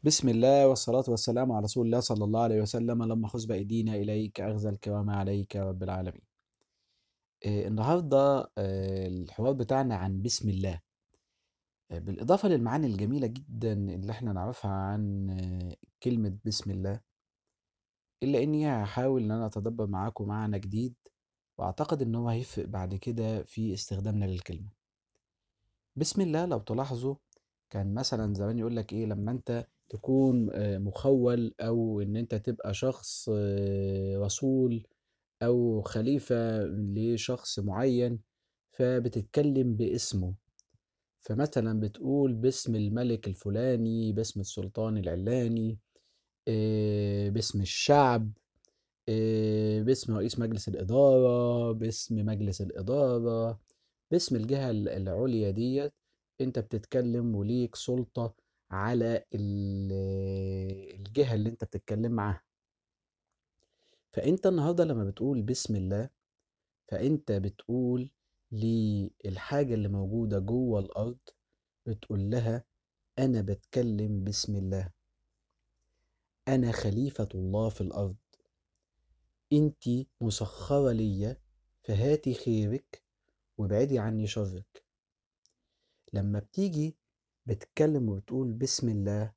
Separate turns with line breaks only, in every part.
بسم الله والصلاة والسلام على رسول الله صلى الله عليه وسلم لما خذ بأيدينا إليك أخذ الكرام عليك يا رب العالمين آه، النهاردة آه، الحوار بتاعنا عن بسم الله آه، بالإضافة للمعاني الجميلة جدا اللي احنا نعرفها عن آه، كلمة بسم الله إلا إني هحاول إن أنا أتدبر معاكم معنى جديد وأعتقد إن هو هيفرق بعد كده في استخدامنا للكلمة بسم الله لو تلاحظوا كان مثلا زمان يقول لك إيه لما أنت تكون آه، مخول أو إن أنت تبقى شخص آه، رسول أو خليفة لشخص معين فبتتكلم باسمه فمثلا بتقول باسم الملك الفلاني باسم السلطان العلاني آه، باسم الشعب آه، باسم رئيس مجلس الإدارة باسم مجلس الإدارة باسم الجهة ال- العليا ديت انت بتتكلم وليك سلطة على ال- الجهة اللي انت بتتكلم معاها فانت النهاردة لما بتقول بسم الله فانت بتقول للحاجة اللي موجودة جوه الأرض بتقول لها أنا بتكلم بسم الله أنا خليفة الله في الأرض أنت مسخرة ليا فهاتي خيرك وابعدي عني شرك لما بتيجي بتتكلم وبتقول بسم الله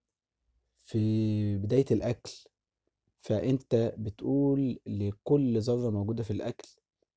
في بداية الأكل فأنت بتقول لكل ذرة موجودة في الأكل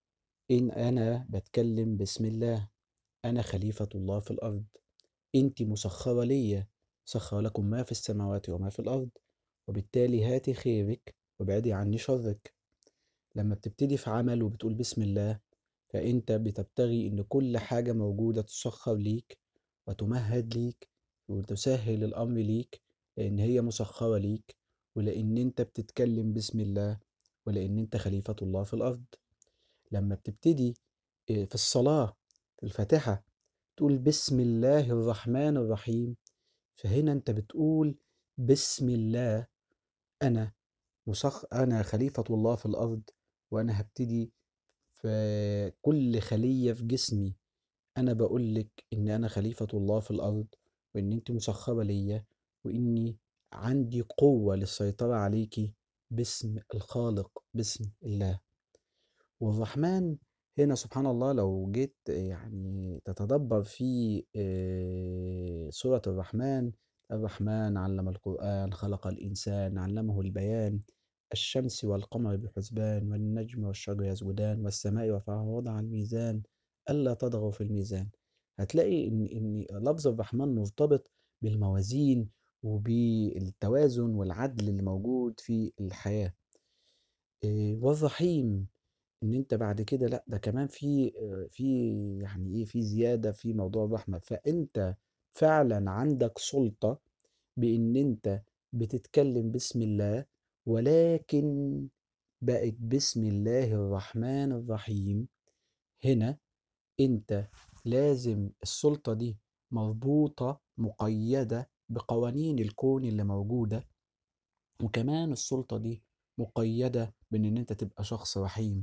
إن أنا بتكلم بسم الله أنا خليفة الله في الأرض أنت مسخرة ليا سخر لكم ما في السماوات وما في الأرض وبالتالي هاتي خيرك وابعدي عني شرك لما بتبتدي في عمل وبتقول بسم الله فأنت بتبتغي إن كل حاجة موجودة تسخر ليك وتمهد ليك وتسهل الأمر ليك لأن هي مسخرة ليك ولأن أنت بتتكلم بسم الله ولأن أنت خليفة الله في الأرض لما بتبتدي آه، في الصلاة في الفاتحة تقول بسم الله الرحمن الرحيم فهنا أنت بتقول بسم الله أنا مسخ أنا خليفة الله في الأرض وأنا هبتدي في كل خلية في جسمي أنا بقول لك إن أنا خليفة الله في الأرض وإن أنت مسخرة ليا وإني عندي قوة للسيطرة عليكي باسم الخالق باسم الله والرحمن هنا سبحان الله لو جيت يعني تتدبر في آه، سورة الرحمن الرحمن علم القرآن خلق الإنسان علمه البيان الشمس والقمر بحسبان والنجم والشجر يسجدان والسماء رفعها ووضع الميزان ألا تطغوا في الميزان هتلاقي إن إن لفظ الرحمن مرتبط بالموازين وبالتوازن والعدل اللي موجود في الحياة إيه، والرحيم ان انت بعد كده لا ده كمان في آه، في يعني ايه في زيادة في موضوع الرحمة فانت فعلا عندك سلطة بان انت بتتكلم بسم الله ولكن بقت بسم الله الرحمن الرحيم هنا انت لازم السلطة دي مربوطة مقيدة بقوانين الكون اللي موجودة وكمان السلطة دي مقيدة بان ان انت تبقى شخص رحيم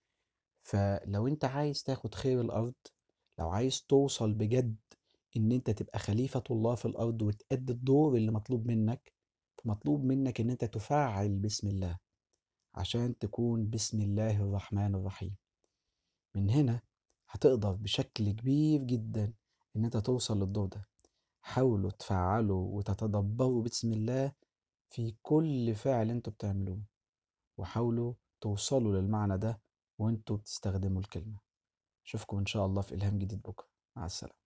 فلو انت عايز تاخد خير الارض لو عايز توصل بجد ان انت تبقى خليفة الله في الارض وتأدي الدور اللي مطلوب منك فمطلوب منك ان انت تفعل بسم الله عشان تكون بسم الله الرحمن الرحيم من هنا هتقدر بشكل كبير جدا ان انت توصل للدور ده حاولوا تفعلوا وتتدبروا بسم الله في كل فعل انتوا بتعملوه وحاولوا توصلوا للمعنى ده وانتوا بتستخدموا الكلمة اشوفكم ان شاء الله في الهام جديد بكرة مع السلامة